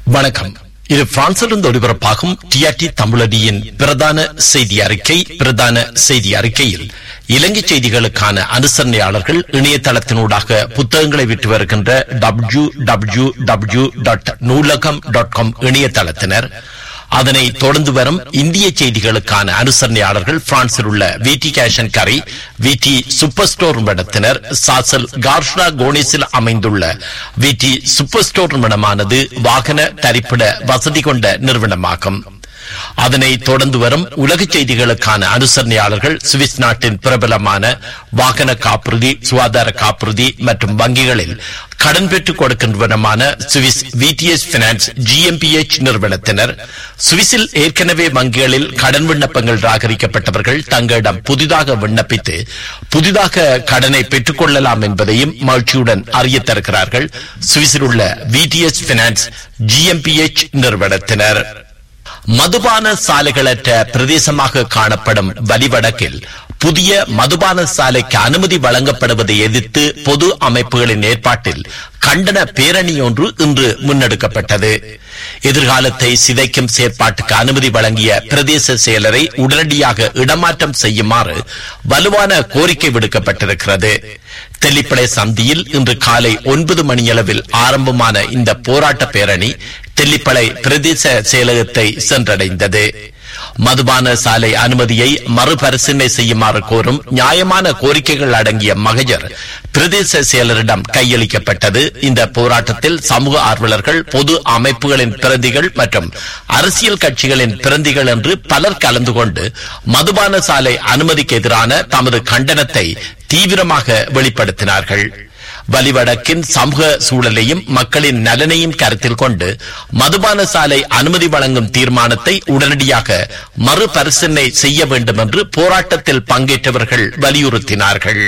வணக்கம் இது பிரான்சிலிருந்து ஒளிபரப்பாகும் டிஆர்டி தமிழடியின் பிரதான செய்தி அறிக்கை பிரதான செய்தி அறிக்கையில் இலங்கை செய்திகளுக்கான அனுசரணையாளர்கள் இணையதளத்தினூடாக புத்தகங்களை விற்று வருகின்ற W W W dot Noolaham dot com இணையதளத்தினர் அதனை தொடர்ந்து வரும் இந்திய செய்திகளுக்கான அனுசரணையாளர்கள் பிரான்சில் உள்ள விடி கேஷன் கரை விடி சூப்பர் ஸ்டோர் நிறுவனத்தினர் சாசல் கார்ஷ்ரா கோனிஸில் அமைந்துள்ள விடி சூப்பர் ஸ்டோர் நிறுவனமானது வாகன தரிப்பிட வசதி கொண்ட நிறுவனமாகும் அதனை தொடர்ந்து வரும் உலக செய்திகளுக்கான அனுசரணையாளர்கள் சுவிஸ் நாட்டின் பிரபலமான வாகன காப்புறுதி சுகாதார காப்புறுதி மற்றும் வங்கிகளில் கடன் பெற்றுக் கொடுக்கின்றவனமான சுவிஸ் விடிஎஸ் பினான்ஸ் ஜிஎம்பிஎச் நிறுவனத்தினர் சுவிஸில் ஏற்கனவே வங்கிகளில் கடன் விண்ணப்பங்கள் ராகரிக்கப்பட்டவர்கள் தங்களிடம் புதிதாக விண்ணப்பித்து புதிதாக கடனை பெற்றுக் கொள்ளலாம் என்பதையும் மகிழ்ச்சியுடன் அறிய தருகிறார்கள் சுவிஸில் உள்ள விடிஎஸ் பினான்ஸ் ஜிஎம்பிஎச் நிறுவனத்தினர் மதுபான சாலைகளற்ற பிரதேசமாக காணப்படும் வலிவடக்கில் புதிய மதுபான சாலைக்கு அனுமதி வழங்கப்படுவதை எதிர்த்து பொது அமைப்புகளின் ஏற்பாட்டில் கண்டன பேரணி ஒன்று இன்று முன்னெடுக்கப்பட்டது எதிர்காலத்தை சிதைக்கும் செயற்பாட்டுக்கு அனுமதி வழங்கிய பிரதேச செயலரை உடனடியாக இடமாற்றம் செய்யுமாறு வலுவான கோரிக்கை விடுக்கப்பட்டிருக்கிறது தெல்லிப்படை சந்தியில் இன்று காலை ஒன்பது மணியளவில் ஆரம்பமான இந்த போராட்ட பேரணி தெல்லிப்பளை பிரதேச செயலகத்தை சென்றடைந்தது மதுபான சாலை அனுமதியை மறுபரிசீலனை செய்யுமாறு கோரும் நியாயமான கோரிக்கைகள் அடங்கிய மகஜர் பிரதேச செயலரிடம் கையளிக்கப்பட்டது இந்த போராட்டத்தில் சமூக ஆர்வலர்கள் பொது அமைப்புகளின் பிரதிகள் மற்றும் அரசியல் கட்சிகளின் பிரதிகள் என்று பலர் கலந்து கொண்டு மதுபான சாலை அனுமதிக்கு எதிரான தமது கண்டனத்தை தீவிரமாக வெளிப்படுத்தினார்கள் வலிவடக்கின் சமூக சூழலையும் மக்களின் நலனையும் கருத்தில் கொண்டு மதுபான சாலை அனுமதி வழங்கும் தீர்மானத்தை உடனடியாக மறுபரிசீலனை செய்ய வேண்டும் என்று போராட்டத்தில் பங்கேற்றவர்கள் வலியுறுத்தினார்கள்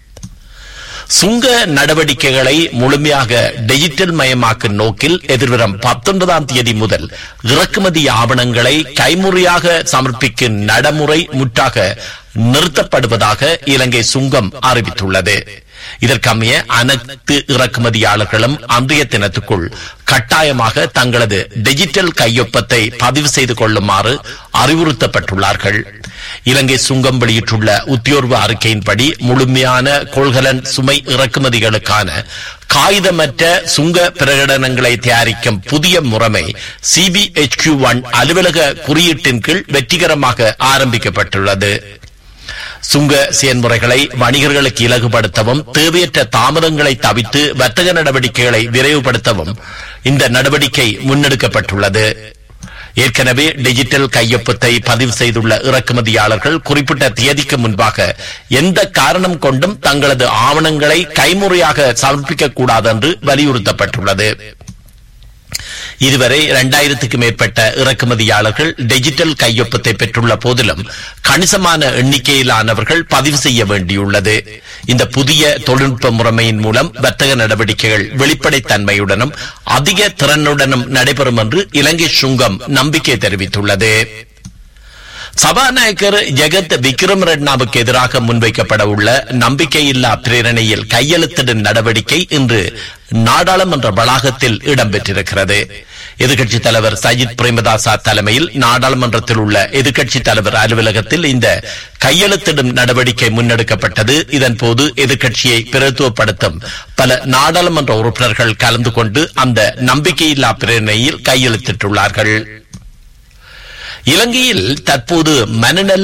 சுங்க நடவடிக்கைகளை முழுமையாக டிஜிட்டல் மயமாக்கும் நோக்கில் எதிர்வரும் பத்தொன்பதாம் தேதி முதல் இறக்குமதி ஆவணங்களை கைமுறையாக சமர்ப்பிக்கும் நடைமுறை முற்றாக நிறுத்தப்படுவதாக இலங்கை சுங்கம் அறிவித்துள்ளது இதற்கமைய அனைத்து இறக்குமதியாளர்களும் அன்றைய தினத்துக்குள் கட்டாயமாக தங்களது டிஜிட்டல் கையொப்பத்தை பதிவு செய்து கொள்ளுமாறு அறிவுறுத்தப்பட்டுள்ளார்கள் இலங்கை சுங்கம் வெளியிட்டுள்ள உத்தியோர்வு அறிக்கையின்படி முழுமையான கொள்கலன் சுமை இறக்குமதிகளுக்கான காகிதமற்ற சுங்க பிரகடனங்களை தயாரிக்கும் புதிய முறைமை சிபிஎச்கியூ ஒன் அலுவலக குறியீட்டின் கீழ் வெற்றிகரமாக ஆரம்பிக்கப்பட்டுள்ளது சுங்க செயல்முறைகளை வணிகர்களுக்கு இலகுபடுத்தவும் தேவையற்ற தாமதங்களை தவிர்த்து வர்த்தக நடவடிக்கைகளை விரைவுபடுத்தவும் இந்த நடவடிக்கை முன்னெடுக்கப்பட்டுள்ளது ஏற்கனவே டிஜிட்டல் கையொப்பத்தை பதிவு செய்துள்ள இறக்குமதியாளர்கள் குறிப்பிட்ட தேதிக்கு முன்பாக எந்த காரணம் கொண்டும் தங்களது ஆவணங்களை கைமுறையாக சமர்ப்பிக்க கூடாது என்று வலியுறுத்தப்பட்டுள்ளது இதுவரை இரண்டாயிரத்துக்கு மேற்பட்ட இறக்குமதியாளர்கள் டிஜிட்டல் கையொப்பத்தை பெற்றுள்ள போதிலும் கணிசமான எண்ணிக்கையிலானவர்கள் பதிவு செய்ய வேண்டியுள்ளது இந்த புதிய தொழில்நுட்ப முறைமையின் மூலம் வர்த்தக நடவடிக்கைகள் வெளிப்படைத்தன்மையுடனும் அதிக திறனுடனும் நடைபெறும் என்று இலங்கை சுங்கம் நம்பிக்கை தெரிவித்துள்ளது சபாநாயகர் ஜெகத் விக்ரம் ரெட்னாவுக்கு எதிராக முன்வைக்கப்பட உள்ள நம்பிக்கையில்லா பிரேரணையில் கையெழுத்திடும் நடவடிக்கை இன்று நாடாளுமன்ற வளாகத்தில் இடம்பெற்றிருக்கிறது எதிர்க்கட்சி தலைவர் சஜித் பிரேமதாசா தலைமையில் நாடாளுமன்றத்தில் உள்ள எதிர்க்கட்சி தலைவர் அலுவலகத்தில் இந்த கையெழுத்திடும் நடவடிக்கை முன்னெடுக்கப்பட்டது இதன்போது எதிர்க்கட்சியை பிரதித்துவப்படுத்தும் பல நாடாளுமன்ற உறுப்பினர்கள் கலந்து கொண்டு அந்த நம்பிக்கையில்லா பிரேரணையில் கையெழுத்திட்டுள்ளார்கள் இலங்கையில் தற்போது மனநல